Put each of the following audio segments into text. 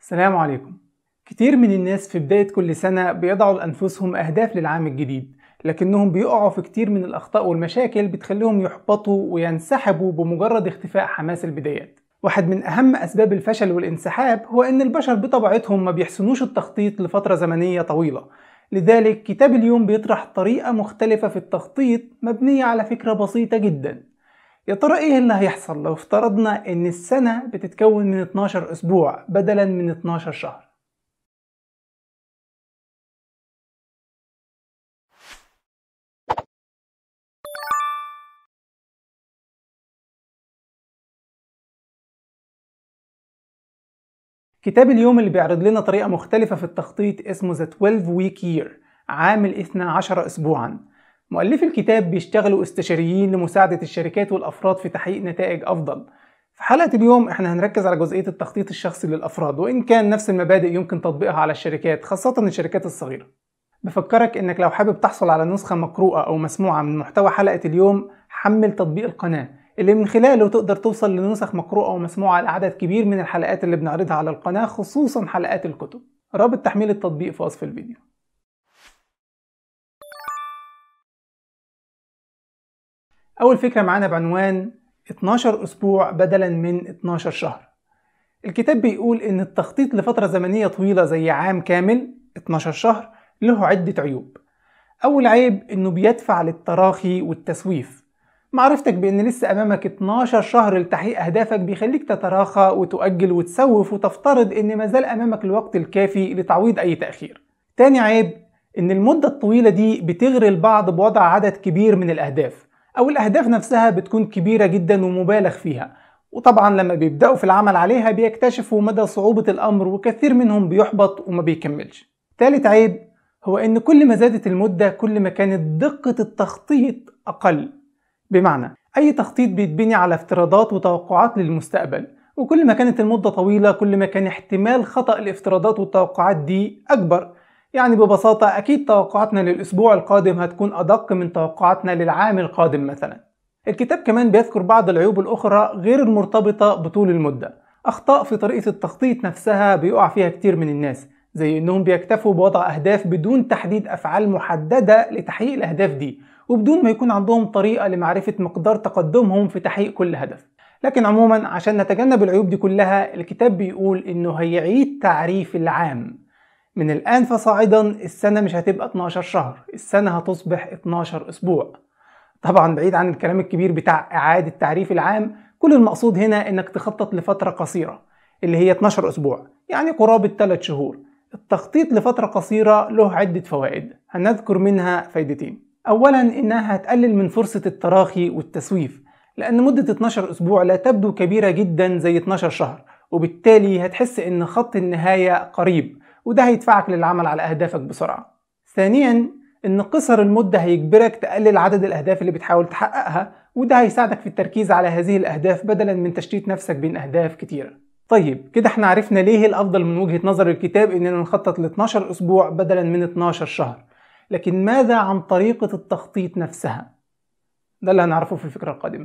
السلام عليكم كتير من الناس في بداية كل سنة بيضعوا لأنفسهم أهداف للعام الجديد لكنهم بيقعوا في كتير من الأخطاء والمشاكل بتخليهم يحبطوا وينسحبوا بمجرد اختفاء حماس البدايات واحد من أهم أسباب الفشل والانسحاب هو إن البشر بطبيعتهم ما بيحسنوش التخطيط لفترة زمنية طويلة لذلك كتاب اليوم بيطرح طريقة مختلفة في التخطيط مبنية على فكرة بسيطة جدا يا ترى ايه اللي هيحصل لو افترضنا ان السنة بتتكون من 12 اسبوع بدلا من 12 شهر كتاب اليوم اللي بيعرض لنا طريقة مختلفة في التخطيط اسمه The 12 Week Year عام الاثنى عشر أسبوعا مؤلفي الكتاب بيشتغلوا استشاريين لمساعدة الشركات والأفراد في تحقيق نتائج أفضل في حلقة اليوم احنا هنركز على جزئية التخطيط الشخصي للأفراد وإن كان نفس المبادئ يمكن تطبيقها على الشركات خاصة الشركات الصغيرة بفكرك إنك لو حابب تحصل على نسخة مقروءة أو مسموعة من محتوى حلقة اليوم حمل تطبيق القناة اللي من خلاله تقدر توصل لنسخ مقروءة ومسموعة لعدد كبير من الحلقات اللي بنعرضها على القناة خصوصا حلقات الكتب رابط تحميل التطبيق في وصف الفيديو أول فكرة معانا بعنوان 12 أسبوع بدلا من 12 شهر الكتاب بيقول إن التخطيط لفترة زمنية طويلة زي عام كامل 12 شهر له عدة عيوب أول عيب إنه بيدفع للتراخي والتسويف معرفتك بإن لسه أمامك 12 شهر لتحقيق أهدافك بيخليك تتراخى وتؤجل وتسوف وتفترض إن مازال أمامك الوقت الكافي لتعويض أي تأخير تاني عيب إن المدة الطويلة دي بتغري البعض بوضع عدد كبير من الأهداف أو الأهداف نفسها بتكون كبيرة جدا ومبالغ فيها وطبعا لما بيبدأوا في العمل عليها بيكتشفوا مدى صعوبة الأمر وكثير منهم بيحبط وما بيكملش تالت عيب هو إن كل ما زادت المدة كل ما كانت دقة التخطيط أقل بمعنى أي تخطيط بيتبني على افتراضات وتوقعات للمستقبل وكل ما كانت المدة طويلة كل ما كان احتمال خطأ الافتراضات والتوقعات دي أكبر يعني ببساطة أكيد توقعاتنا للأسبوع القادم هتكون أدق من توقعاتنا للعام القادم مثلا الكتاب كمان بيذكر بعض العيوب الأخرى غير المرتبطة بطول المدة أخطاء في طريقة التخطيط نفسها بيقع فيها كتير من الناس زي إنهم بيكتفوا بوضع أهداف بدون تحديد أفعال محددة لتحقيق الأهداف دي وبدون ما يكون عندهم طريقة لمعرفة مقدار تقدمهم في تحقيق كل هدف لكن عموما عشان نتجنب العيوب دي كلها الكتاب بيقول إنه هيعيد تعريف العام من الآن فصاعدا السنة مش هتبقى 12 شهر السنة هتصبح 12 أسبوع طبعا بعيد عن الكلام الكبير بتاع إعادة تعريف العام كل المقصود هنا إنك تخطط لفترة قصيرة اللي هي 12 أسبوع يعني قرابة 3 شهور التخطيط لفترة قصيرة له عدة فوائد هنذكر منها فايدتين أولا إنها هتقلل من فرصة التراخي والتسويف لأن مدة 12 أسبوع لا تبدو كبيرة جدا زي 12 شهر وبالتالي هتحس إن خط النهاية قريب وده هيدفعك للعمل على أهدافك بسرعة ثانيا إن قصر المدة هيجبرك تقلل عدد الأهداف اللي بتحاول تحققها وده هيساعدك في التركيز على هذه الأهداف بدلا من تشتيت نفسك بين أهداف كتيرة طيب كده احنا عرفنا ليه الأفضل من وجهة نظر الكتاب إننا نخطط ل 12 أسبوع بدلا من 12 شهر لكن ماذا عن طريقة التخطيط نفسها؟ ده اللي هنعرفه في الفكرة القادمة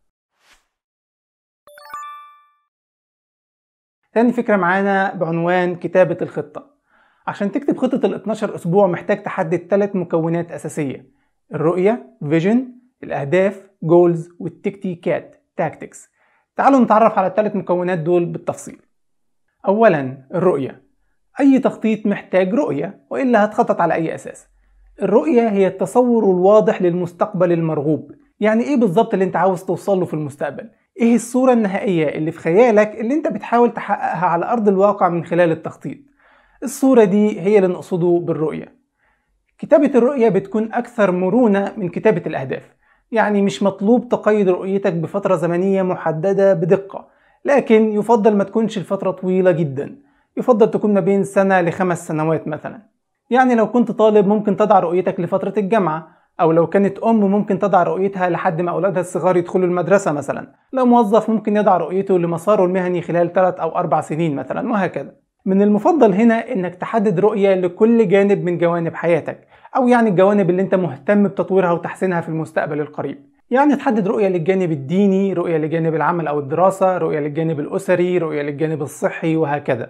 تاني فكرة معانا بعنوان كتابة الخطة عشان تكتب خطة ال 12 أسبوع محتاج تحدد ثلاث مكونات أساسية الرؤية فيجن الأهداف جولز والتكتيكات تاكتكس تعالوا نتعرف على الثلاث مكونات دول بالتفصيل أولا الرؤية أي تخطيط محتاج رؤية وإلا هتخطط على أي أساس الرؤية هي التصور الواضح للمستقبل المرغوب يعني إيه بالظبط اللي أنت عاوز توصل له في المستقبل إيه الصورة النهائية اللي في خيالك اللي أنت بتحاول تحققها على أرض الواقع من خلال التخطيط الصورة دي هي اللي نقصده بالرؤية كتابة الرؤية بتكون أكثر مرونة من كتابة الأهداف يعني مش مطلوب تقيد رؤيتك بفترة زمنية محددة بدقة لكن يفضل ما تكونش الفترة طويلة جدا يفضل تكون ما بين سنة لخمس سنوات مثلا يعني لو كنت طالب ممكن تضع رؤيتك لفترة الجامعة أو لو كانت أم ممكن تضع رؤيتها لحد ما أولادها الصغار يدخلوا المدرسة مثلا لو موظف ممكن يضع رؤيته لمساره المهني خلال 3 أو 4 سنين مثلا وهكذا من المفضل هنا انك تحدد رؤية لكل جانب من جوانب حياتك او يعني الجوانب اللي انت مهتم بتطويرها وتحسينها في المستقبل القريب يعني تحدد رؤية للجانب الديني رؤية لجانب العمل او الدراسة رؤية للجانب الاسري رؤية للجانب الصحي وهكذا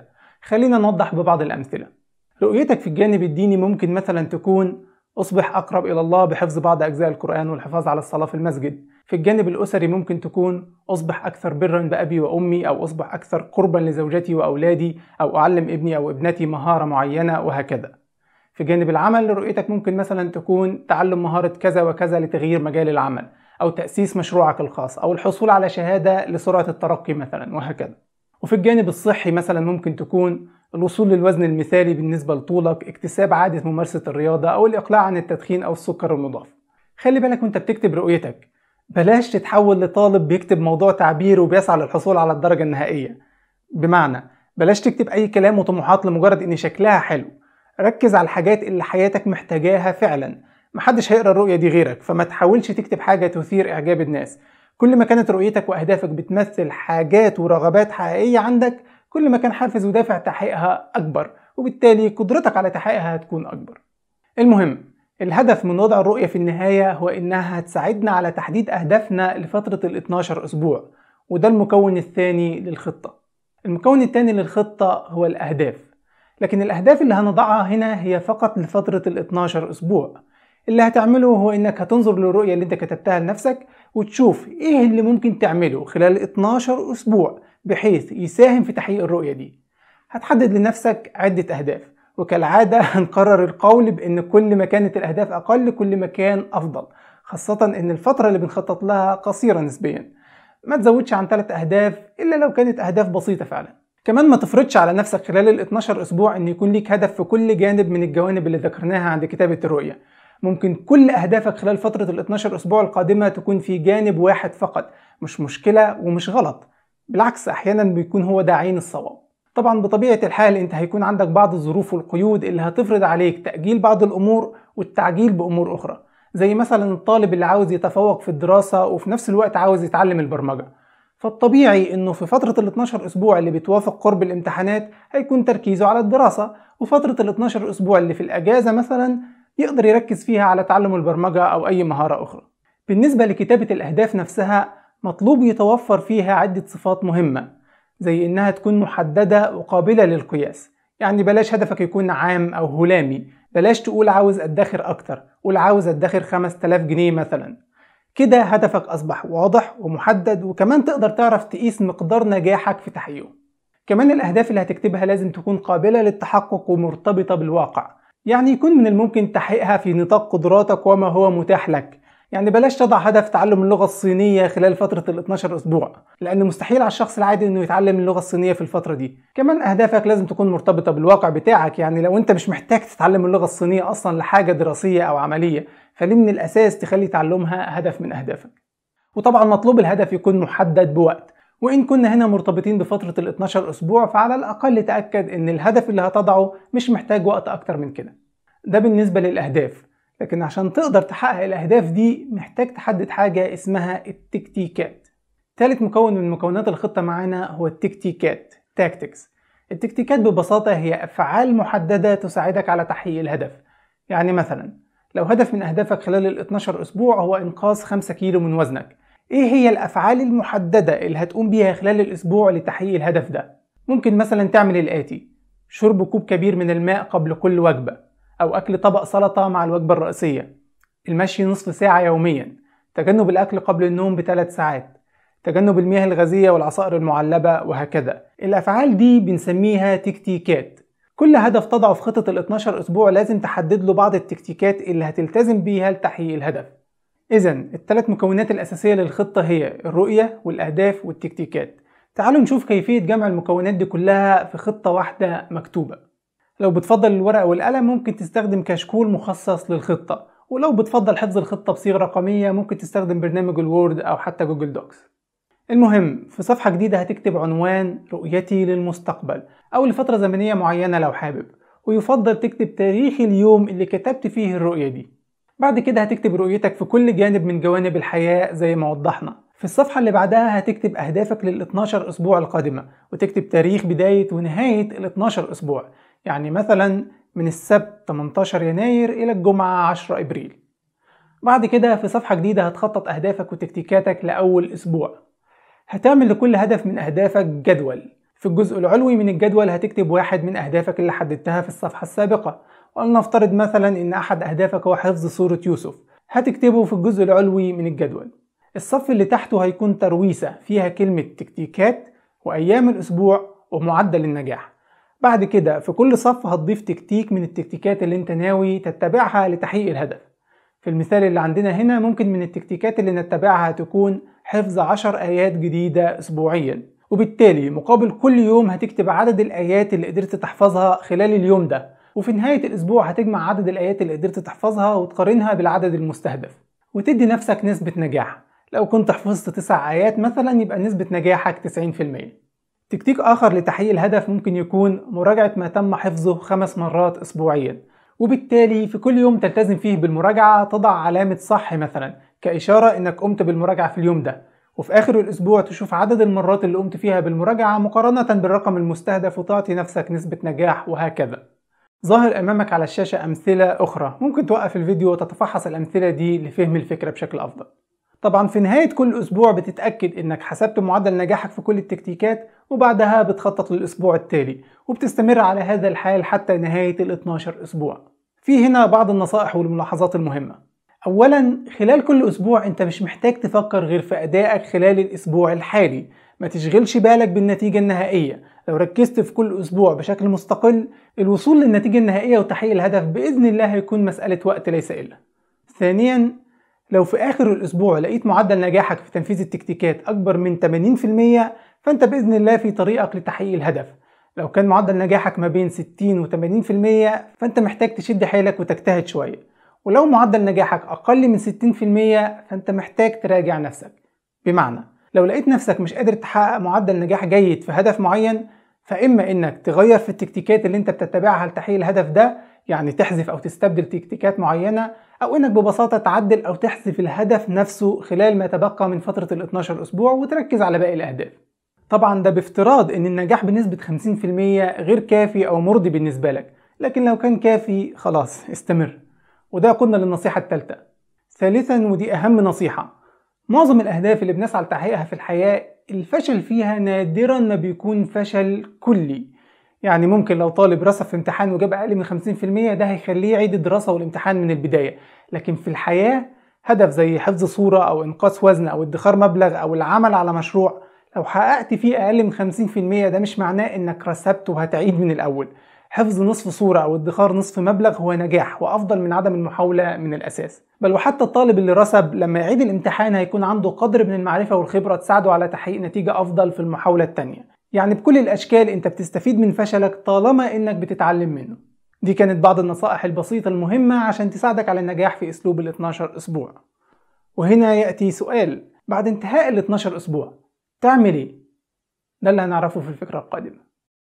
خلينا نوضح ببعض الأمثلة رؤيتك في الجانب الديني ممكن مثلا تكون أصبح أقرب إلى الله بحفظ بعض أجزاء القرآن والحفاظ على الصلاة في المسجد في الجانب الأسري ممكن تكون أصبح أكثر برا بأبي وأمي أو أصبح أكثر قربا لزوجتي وأولادي أو أعلم ابني أو ابنتي مهارة معينة وهكذا في جانب العمل رؤيتك ممكن مثلا تكون تعلم مهارة كذا وكذا لتغيير مجال العمل أو تأسيس مشروعك الخاص أو الحصول على شهادة لسرعة الترقي مثلا وهكذا وفي الجانب الصحي مثلا ممكن تكون الوصول للوزن المثالي بالنسبة لطولك اكتساب عادة ممارسة الرياضة أو الإقلاع عن التدخين أو السكر المضاف خلي بالك وانت بتكتب رؤيتك بلاش تتحول لطالب بيكتب موضوع تعبير وبيسعى للحصول على الدرجة النهائية بمعنى بلاش تكتب أي كلام وطموحات لمجرد إن شكلها حلو ركز على الحاجات اللي حياتك محتاجاها فعلا محدش هيقرا الرؤية دي غيرك فما تحاولش تكتب حاجة تثير إعجاب الناس كل ما كانت رؤيتك وأهدافك بتمثل حاجات ورغبات حقيقية عندك كل ما كان حافز ودافع تحقيقها أكبر وبالتالي قدرتك على تحقيقها هتكون أكبر المهم الهدف من وضع الرؤية في النهاية هو إنها هتساعدنا على تحديد أهدافنا لفترة ال 12 أسبوع وده المكون الثاني للخطة المكون الثاني للخطة هو الأهداف لكن الأهداف اللي هنضعها هنا هي فقط لفترة ال 12 أسبوع اللي هتعمله هو إنك هتنظر للرؤية اللي أنت كتبتها لنفسك وتشوف إيه اللي ممكن تعمله خلال 12 أسبوع بحيث يساهم في تحقيق الرؤية دي هتحدد لنفسك عدة أهداف وكالعادة هنقرر القول بأن كل ما كانت الأهداف أقل كل ما كان أفضل خاصة أن الفترة اللي بنخطط لها قصيرة نسبيا ما تزودش عن ثلاث أهداف إلا لو كانت أهداف بسيطة فعلا كمان ما تفرضش على نفسك خلال ال 12 أسبوع أن يكون ليك هدف في كل جانب من الجوانب اللي ذكرناها عند كتابة الرؤية ممكن كل أهدافك خلال فترة ال 12 أسبوع القادمة تكون في جانب واحد فقط مش مشكلة ومش غلط بالعكس أحيانا بيكون هو ده عين الصواب طبعا بطبيعة الحال انت هيكون عندك بعض الظروف والقيود اللي هتفرض عليك تأجيل بعض الأمور والتعجيل بأمور أخرى زي مثلا الطالب اللي عاوز يتفوق في الدراسة وفي نفس الوقت عاوز يتعلم البرمجة فالطبيعي انه في فترة ال 12 اسبوع اللي بتوافق قرب الامتحانات هيكون تركيزه على الدراسة وفترة ال 12 اسبوع اللي في الاجازة مثلا يقدر يركز فيها على تعلم البرمجة او اي مهارة اخرى بالنسبة لكتابة الاهداف نفسها مطلوب يتوفر فيها عدة صفات مهمة زي انها تكون محددة وقابلة للقياس يعني بلاش هدفك يكون عام او هلامي بلاش تقول عاوز ادخر اكتر قول عاوز ادخر 5000 جنيه مثلا كده هدفك أصبح واضح ومحدد وكمان تقدر تعرف تقيس مقدار نجاحك في تحقيقه كمان الأهداف اللي هتكتبها لازم تكون قابلة للتحقق ومرتبطة بالواقع يعني يكون من الممكن تحقيقها في نطاق قدراتك وما هو متاح لك يعني بلاش تضع هدف تعلم اللغة الصينية خلال فترة ال 12 أسبوع لأن مستحيل على الشخص العادي إنه يتعلم اللغة الصينية في الفترة دي كمان أهدافك لازم تكون مرتبطة بالواقع بتاعك يعني لو أنت مش محتاج تتعلم اللغة الصينية أصلا لحاجة دراسية أو عملية فليه من الأساس تخلي تعلمها هدف من أهدافك وطبعا مطلوب الهدف يكون محدد بوقت وإن كنا هنا مرتبطين بفترة ال 12 أسبوع فعلى الأقل تأكد إن الهدف اللي هتضعه مش محتاج وقت أكتر من كده ده بالنسبة للأهداف لكن عشان تقدر تحقق الأهداف دي محتاج تحدد حاجة اسمها التكتيكات ثالث مكون من مكونات الخطة معانا هو التكتيكات تاكتكس التكتيكات ببساطة هي أفعال محددة تساعدك على تحقيق الهدف يعني مثلا لو هدف من أهدافك خلال ال 12 أسبوع هو إنقاص 5 كيلو من وزنك إيه هي الأفعال المحددة اللي هتقوم بيها خلال الأسبوع لتحقيق الهدف ده؟ ممكن مثلا تعمل الآتي شرب كوب كبير من الماء قبل كل وجبة أو أكل طبق سلطة مع الوجبة الرئيسية المشي نصف ساعة يوميا تجنب الأكل قبل النوم بثلاث ساعات تجنب المياه الغازية والعصائر المعلبة وهكذا الأفعال دي بنسميها تكتيكات كل هدف تضعه في خطة ال 12 أسبوع لازم تحدد له بعض التكتيكات اللي هتلتزم بيها لتحقيق الهدف إذا الثلاث مكونات الأساسية للخطة هي الرؤية والأهداف والتكتيكات تعالوا نشوف كيفية جمع المكونات دي كلها في خطة واحدة مكتوبة لو بتفضل الورقة والقلم ممكن تستخدم كشكول مخصص للخطة ولو بتفضل حفظ الخطة بصيغة رقمية ممكن تستخدم برنامج الوورد أو حتى جوجل دوكس المهم في صفحة جديدة هتكتب عنوان رؤيتي للمستقبل أو لفترة زمنية معينة لو حابب ويفضل تكتب تاريخ اليوم اللي كتبت فيه الرؤية دي بعد كده هتكتب رؤيتك في كل جانب من جوانب الحياة زي ما وضحنا في الصفحة اللي بعدها هتكتب أهدافك لل 12 أسبوع القادمة وتكتب تاريخ بداية ونهاية ال 12 أسبوع يعني مثلا من السبت 18 يناير إلى الجمعة 10 إبريل بعد كده في صفحة جديدة هتخطط أهدافك وتكتيكاتك لأول أسبوع هتعمل لكل هدف من أهدافك جدول في الجزء العلوي من الجدول هتكتب واحد من أهدافك اللي حددتها في الصفحة السابقة ولنفترض مثلا إن أحد أهدافك هو حفظ سورة يوسف هتكتبه في الجزء العلوي من الجدول الصف اللي تحته هيكون ترويسة فيها كلمة تكتيكات وأيام الأسبوع ومعدل النجاح بعد كده في كل صف هتضيف تكتيك من التكتيكات اللي انت ناوي تتبعها لتحقيق الهدف في المثال اللي عندنا هنا ممكن من التكتيكات اللي نتبعها تكون حفظ عشر آيات جديدة أسبوعيا وبالتالي مقابل كل يوم هتكتب عدد الآيات اللي قدرت تحفظها خلال اليوم ده وفي نهاية الأسبوع هتجمع عدد الآيات اللي قدرت تحفظها وتقارنها بالعدد المستهدف وتدي نفسك نسبة نجاح لو كنت حفظت تسع آيات مثلا يبقى نسبة نجاحك 90% تكتيك آخر لتحقيق الهدف ممكن يكون مراجعة ما تم حفظه خمس مرات أسبوعيا وبالتالي في كل يوم تلتزم فيه بالمراجعة تضع علامة صح مثلا كإشارة إنك قمت بالمراجعة في اليوم ده وفي آخر الأسبوع تشوف عدد المرات اللي قمت فيها بالمراجعة مقارنة بالرقم المستهدف وتعطي نفسك نسبة نجاح وهكذا ظاهر أمامك على الشاشة أمثلة أخرى ممكن توقف الفيديو وتتفحص الأمثلة دي لفهم الفكرة بشكل أفضل طبعا في نهاية كل أسبوع بتتأكد إنك حسبت معدل نجاحك في كل التكتيكات وبعدها بتخطط للأسبوع التالي وبتستمر على هذا الحال حتى نهاية ال 12 أسبوع في هنا بعض النصائح والملاحظات المهمة أولا خلال كل أسبوع أنت مش محتاج تفكر غير في أدائك خلال الأسبوع الحالي ما تشغلش بالك بالنتيجة النهائية لو ركزت في كل أسبوع بشكل مستقل الوصول للنتيجة النهائية وتحقيق الهدف بإذن الله هيكون مسألة وقت ليس إلا ثانيا لو في آخر الأسبوع لقيت معدل نجاحك في تنفيذ التكتيكات أكبر من 80% فأنت بإذن الله في طريقك لتحقيق الهدف لو كان معدل نجاحك ما بين 60 و 80% فأنت محتاج تشد حيلك وتجتهد شوية ولو معدل نجاحك أقل من 60% فأنت محتاج تراجع نفسك بمعنى لو لقيت نفسك مش قادر تحقق معدل نجاح جيد في هدف معين فإما إنك تغير في التكتيكات اللي أنت بتتبعها لتحقيق الهدف ده يعني تحذف أو تستبدل تكتيكات معينة أو إنك ببساطة تعدل أو تحذف الهدف نفسه خلال ما تبقى من فترة ال 12 أسبوع وتركز على باقي الأهداف. طبعا ده بافتراض إن النجاح بنسبة 50% غير كافي أو مرضي بالنسبة لك، لكن لو كان كافي خلاص استمر. وده قلنا للنصيحة الثالثة. ثالثا ودي أهم نصيحة معظم الأهداف اللي بنسعى لتحقيقها في الحياة الفشل فيها نادرا ما بيكون فشل كلي يعني ممكن لو طالب رسب في امتحان وجاب أقل من 50% ده هيخليه يعيد الدراسة والامتحان من البداية لكن في الحياة هدف زي حفظ صورة أو إنقاص وزن أو ادخار مبلغ أو العمل على مشروع لو حققت فيه أقل من 50% ده مش معناه إنك رسبت وهتعيد من الأول حفظ نصف صورة أو ادخار نصف مبلغ هو نجاح وأفضل من عدم المحاولة من الأساس بل وحتى الطالب اللي رسب لما يعيد الامتحان هيكون عنده قدر من المعرفة والخبرة تساعده على تحقيق نتيجة أفضل في المحاولة التانية يعني بكل الأشكال أنت بتستفيد من فشلك طالما إنك بتتعلم منه دي كانت بعض النصائح البسيطة المهمة عشان تساعدك على النجاح في أسلوب ال 12 أسبوع وهنا يأتي سؤال بعد انتهاء ال 12 أسبوع تعمل إيه؟ ده اللي هنعرفه في الفكرة القادمة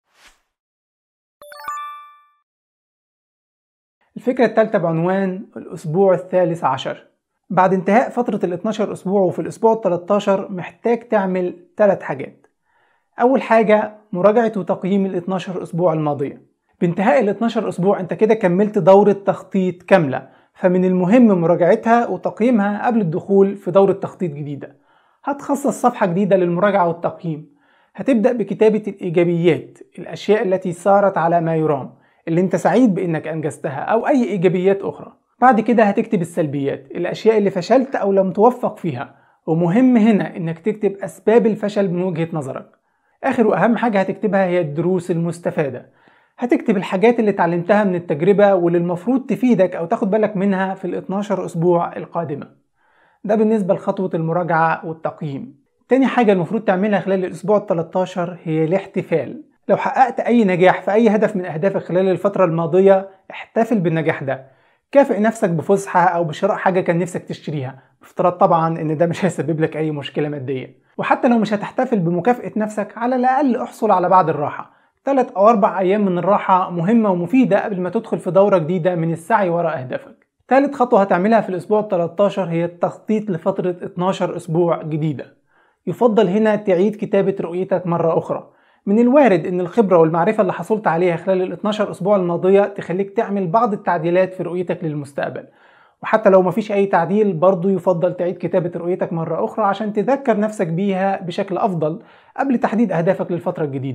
الفكرة الثالثة بعنوان الأسبوع الثالث عشر بعد انتهاء فترة ال 12 أسبوع وفي الأسبوع ال 13 محتاج تعمل ثلاث حاجات أول حاجة مراجعة وتقييم ال 12 أسبوع الماضية بانتهاء ال 12 أسبوع أنت كده كملت دورة تخطيط كاملة فمن المهم مراجعتها وتقييمها قبل الدخول في دورة تخطيط جديدة هتخصص صفحة جديدة للمراجعة والتقييم هتبدأ بكتابة الإيجابيات الأشياء التي سارت على ما يرام اللي انت سعيد بانك انجزتها او اي ايجابيات اخرى بعد كده هتكتب السلبيات الاشياء اللي فشلت او لم توفق فيها ومهم هنا انك تكتب اسباب الفشل من وجهة نظرك اخر واهم حاجة هتكتبها هي الدروس المستفادة هتكتب الحاجات اللي اتعلمتها من التجربة واللي المفروض تفيدك او تاخد بالك منها في ال 12 اسبوع القادمة ده بالنسبة لخطوة المراجعة والتقييم تاني حاجة المفروض تعملها خلال الأسبوع ال 13 هي الاحتفال لو حققت أي نجاح في أي هدف من أهدافك خلال الفترة الماضية احتفل بالنجاح ده كافئ نفسك بفسحة أو بشراء حاجة كان نفسك تشتريها بافتراض طبعا إن ده مش هيسبب لك أي مشكلة مادية وحتى لو مش هتحتفل بمكافأة نفسك على الأقل احصل على بعض الراحة ثلاث أو أربع أيام من الراحة مهمة ومفيدة قبل ما تدخل في دورة جديدة من السعي وراء أهدافك ثالث خطوة هتعملها في الأسبوع ال 13 هي التخطيط لفترة 12 أسبوع جديدة يفضل هنا تعيد كتابة رؤيتك مرة أخرى من الوارد ان الخبرة والمعرفة اللي حصلت عليها خلال ال 12 اسبوع الماضية تخليك تعمل بعض التعديلات في رؤيتك للمستقبل وحتى لو مفيش اي تعديل برضه يفضل تعيد كتابة رؤيتك مرة اخرى عشان تذكر نفسك بيها بشكل افضل قبل تحديد اهدافك للفترة الجديدة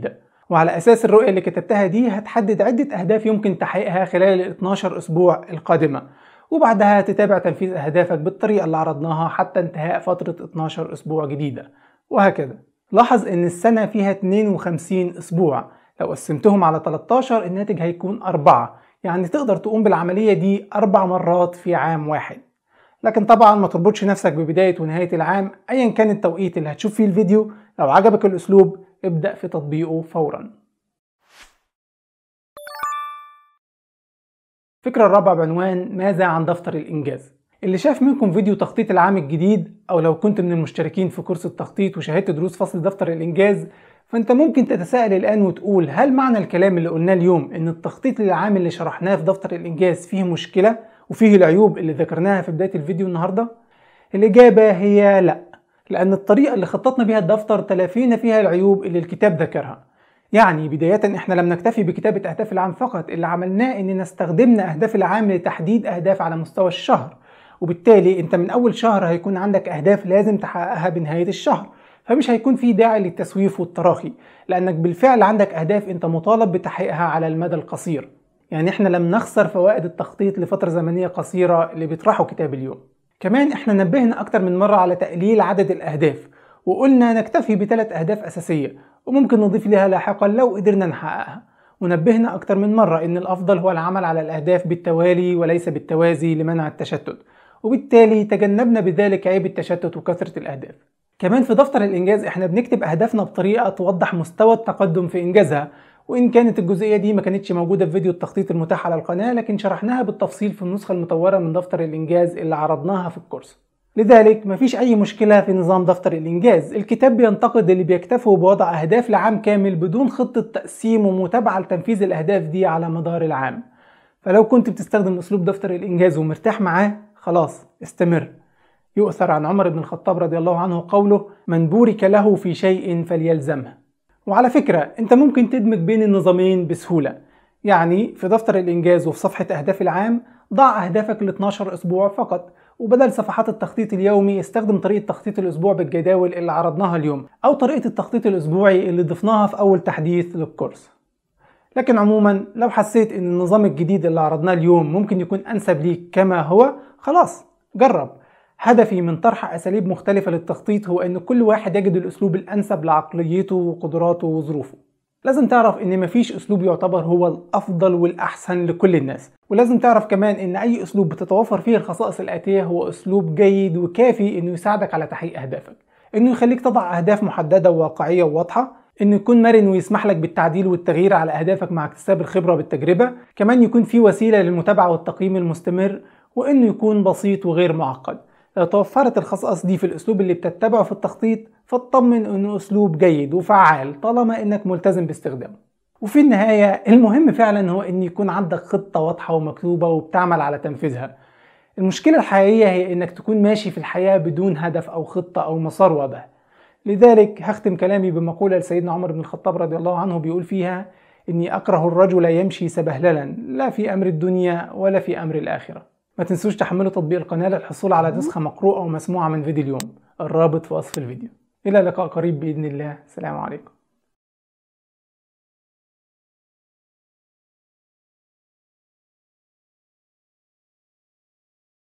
وعلى أساس الرؤية اللي كتبتها دي هتحدد عدة أهداف يمكن تحقيقها خلال ال 12 أسبوع القادمة وبعدها تتابع تنفيذ أهدافك بالطريقة اللي عرضناها حتى انتهاء فترة 12 أسبوع جديدة وهكذا لاحظ إن السنة فيها 52 أسبوع لو قسمتهم على 13 الناتج هيكون 4 يعني تقدر تقوم بالعملية دي أربع مرات في عام واحد لكن طبعا ما تربطش نفسك ببداية ونهاية العام أيا كان التوقيت اللي هتشوف فيه الفيديو لو عجبك الأسلوب ابدأ في تطبيقه فورا الفكرة الرابعة بعنوان ماذا عن دفتر الإنجاز اللي شاف منكم فيديو تخطيط العام الجديد أو لو كنت من المشتركين في كورس التخطيط وشاهدت دروس فصل دفتر الإنجاز فأنت ممكن تتساءل الآن وتقول هل معنى الكلام اللي قلناه اليوم إن التخطيط للعام اللي شرحناه في دفتر الإنجاز فيه مشكلة وفيه العيوب اللي ذكرناها في بداية الفيديو النهاردة؟ الإجابة هي لأ لأن الطريقة اللي خططنا بيها الدفتر تلافينا فيها العيوب اللي الكتاب ذكرها يعني بداية احنا لم نكتفي بكتابة أهداف العام فقط اللي عملناه إننا استخدمنا أهداف العام لتحديد أهداف على مستوى الشهر وبالتالي انت من أول شهر هيكون عندك أهداف لازم تحققها بنهاية الشهر فمش هيكون في داعي للتسويف والتراخي لأنك بالفعل عندك أهداف انت مطالب بتحقيقها على المدى القصير يعني احنا لم نخسر فوائد التخطيط لفترة زمنية قصيرة اللي بيطرحه كتاب اليوم كمان احنا نبهنا أكتر من مرة على تقليل عدد الأهداف وقلنا نكتفي بثلاث أهداف أساسية وممكن نضيف لها لاحقا لو قدرنا نحققها ونبهنا أكتر من مرة إن الأفضل هو العمل على الأهداف بالتوالي وليس بالتوازي لمنع التشتت وبالتالي تجنبنا بذلك عيب التشتت وكثرة الأهداف كمان في دفتر الإنجاز إحنا بنكتب أهدافنا بطريقة توضح مستوى التقدم في إنجازها وإن كانت الجزئية دي ما كانتش موجودة في فيديو التخطيط المتاح على القناة لكن شرحناها بالتفصيل في النسخة المطورة من دفتر الإنجاز اللي عرضناها في الكورس لذلك مفيش أي مشكلة في نظام دفتر الإنجاز الكتاب بينتقد اللي بيكتفوا بوضع أهداف لعام كامل بدون خطة تقسيم ومتابعة لتنفيذ الأهداف دي على مدار العام فلو كنت بتستخدم أسلوب دفتر الإنجاز ومرتاح معاه خلاص استمر يؤثر عن عمر بن الخطاب رضي الله عنه قوله من بورك له في شيء فليلزمه وعلى فكرة انت ممكن تدمج بين النظامين بسهولة يعني في دفتر الإنجاز وفي صفحة أهداف العام ضع أهدافك ل 12 أسبوع فقط وبدل صفحات التخطيط اليومي استخدم طريقة تخطيط الأسبوع بالجداول اللي عرضناها اليوم أو طريقة التخطيط الأسبوعي اللي ضفناها في أول تحديث للكورس لكن عموما لو حسيت ان النظام الجديد اللي عرضناه اليوم ممكن يكون انسب ليك كما هو خلاص جرب هدفي من طرح اساليب مختلفة للتخطيط هو ان كل واحد يجد الاسلوب الانسب لعقليته وقدراته وظروفه لازم تعرف ان مفيش اسلوب يعتبر هو الافضل والاحسن لكل الناس ولازم تعرف كمان ان اي اسلوب بتتوفر فيه الخصائص الاتية هو اسلوب جيد وكافي انه يساعدك على تحقيق اهدافك انه يخليك تضع اهداف محددة وواقعية وواضحة انه يكون مرن ويسمح لك بالتعديل والتغيير على اهدافك مع اكتساب الخبره بالتجربه كمان يكون في وسيله للمتابعه والتقييم المستمر وانه يكون بسيط وغير معقد لو توفرت الخصائص دي في الاسلوب اللي بتتبعه في التخطيط فاطمن انه اسلوب جيد وفعال طالما انك ملتزم باستخدامه وفي النهاية المهم فعلا هو ان يكون عندك خطة واضحة ومكتوبة وبتعمل على تنفيذها المشكلة الحقيقية هي انك تكون ماشي في الحياة بدون هدف او خطة او مسار واضح لذلك هختم كلامي بمقولة لسيدنا عمر بن الخطاب رضي الله عنه بيقول فيها إني أكره الرجل يمشي سبهللا لا في أمر الدنيا ولا في أمر الآخرة ما تنسوش تحملوا تطبيق القناة للحصول على نسخة مقروءة ومسموعة من فيديو اليوم الرابط في وصف الفيديو إلى لقاء قريب بإذن الله السلام عليكم